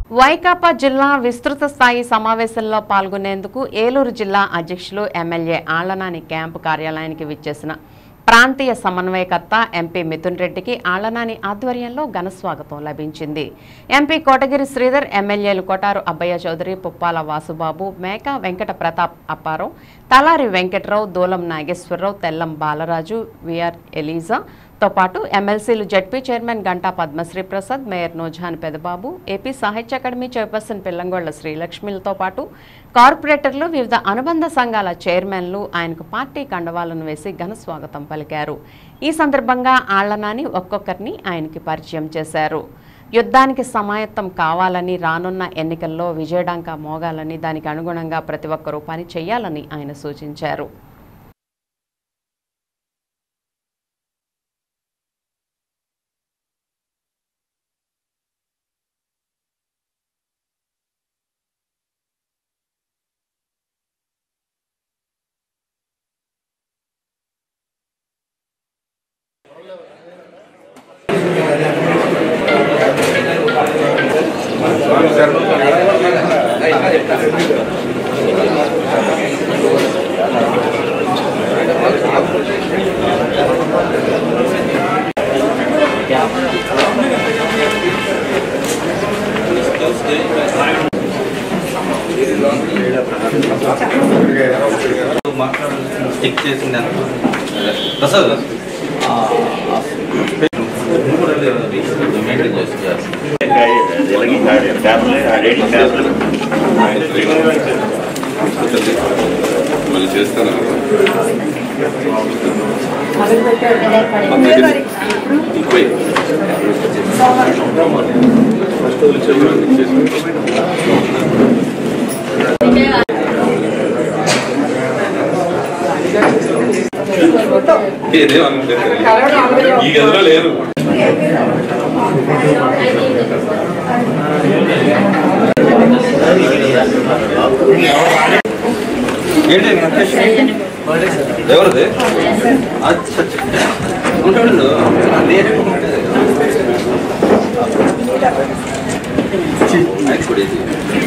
వైకాపా జిల్లా విస్తృత స్థాయి సమావేశంలో పాల్గొనేందుకు ఏలూరు జిల్లా అధ్యక్షులు ఎమ్మెల్యే ఆళ్లనాని క్యాంపు కార్యాలయానికి విచ్చేసిన ప్రాంతీయ సమన్వయకర్త ఎంపీ మిథున్ రెడ్డికి ఆళ్లనాని ఆధ్వర్యంలో ఘన స్వాగతం లభించింది ఎంపీ కోటగిరి శ్రీధర్ ఎమ్మెల్యేలు కొటారు అబ్బయ్య చౌదరి పుప్పాల వాసుబాబు మేకా వెంకట ప్రతాప్ అప్పారావు తలారి వెంకట్రావు దూలం నాగేశ్వరరావు తెల్లం బాలరాజు విఆర్ ఎలీజా తో పాటు ఎమ్మెల్సీలు ZP chairman Ganta Padmasri Prasad mayor Noorjahan Pedababu AP Sahitya Akademi chairperson Pillangolla శ్రీలక్ష్మిలతో పాటు కార్పొరేటర్లు వివిధ అనుబంధ సంఘాల చైర్మన్లు ఆయనకు పార్టీ కండవాలను వేసి ఘన స్వాగతం పలికారు ఈ సందర్భంగా ఆళ్లనాని ఒక్కొక్కరిని ఆయనకి పరిచయం చేశారు యుద్ధానికి సమాయత్తం కావాలని రానున్న ఎన్నికల్లో విజయడాంక మోగాలని దానికి అనుగుణంగా ప్రతి ఒక్కరూ పని చేయాలని ఆయన సూచించారు చెక్ చేసింది ఎంత ప్రసాద్ మెయింటైన్ చేస్తున్నారు మళ్ళీ చేస్తాను ముప్పై ఏదేం అనుకుంటారు ఈ గదిలో లేరు ఏంటి ఎవరిది అచ్చా, అచ్చా. ఉంటాడు అదే అది కూడా ఇది.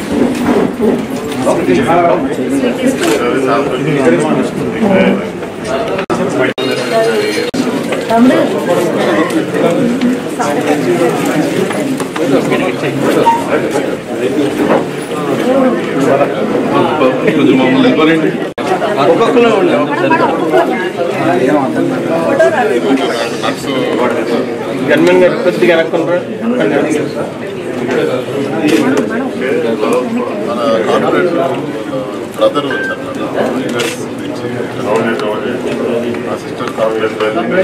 కొంచెం మమ్మల్ని ఇవ్వరండి ఒక్కొక్కరు ఉండాలి గన్మెన్ గారు కొద్దిగా వెనక్కున్నారు మన కార్పొరేట్ బ్రదర్ వచ్చారు నా సిస్టర్ కార్పొరేట్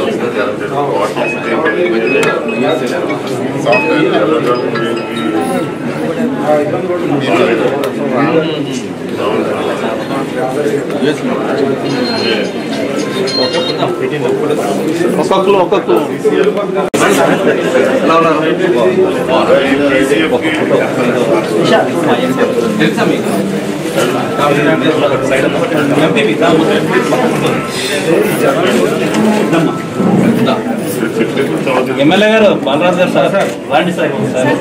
ఒక్కొక్కరు ఒక్కొక్కరు తెలుసా మీకు ఎంపీ ఎమ్మెల్యే గారు బాలరాజు గారు సార్ రాండి సార్ ఒకసారి.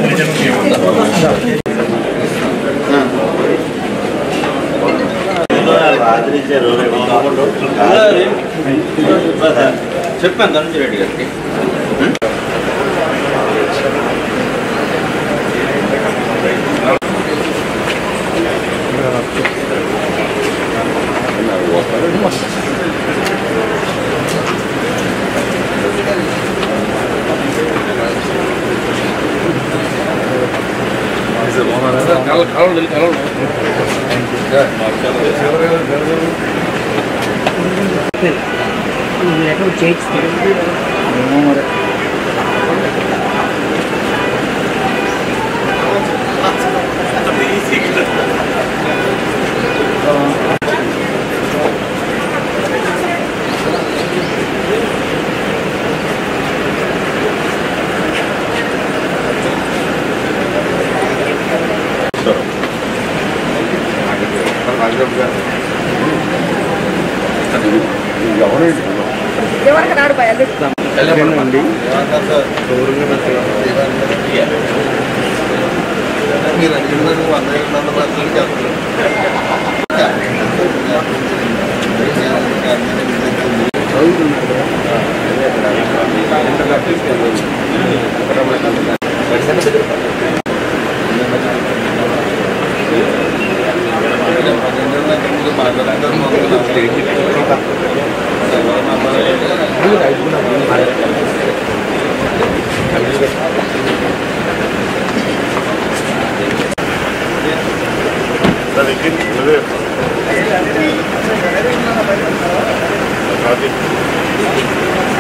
చెప్పాను ధనంజయ రెడ్డి గారికి వెళ్ళమండి మీరు అడిగినందుకు వంద రెండు వందల మందికి చెప్తారు సార్ ఇంకే నువ్వే కార్తీక్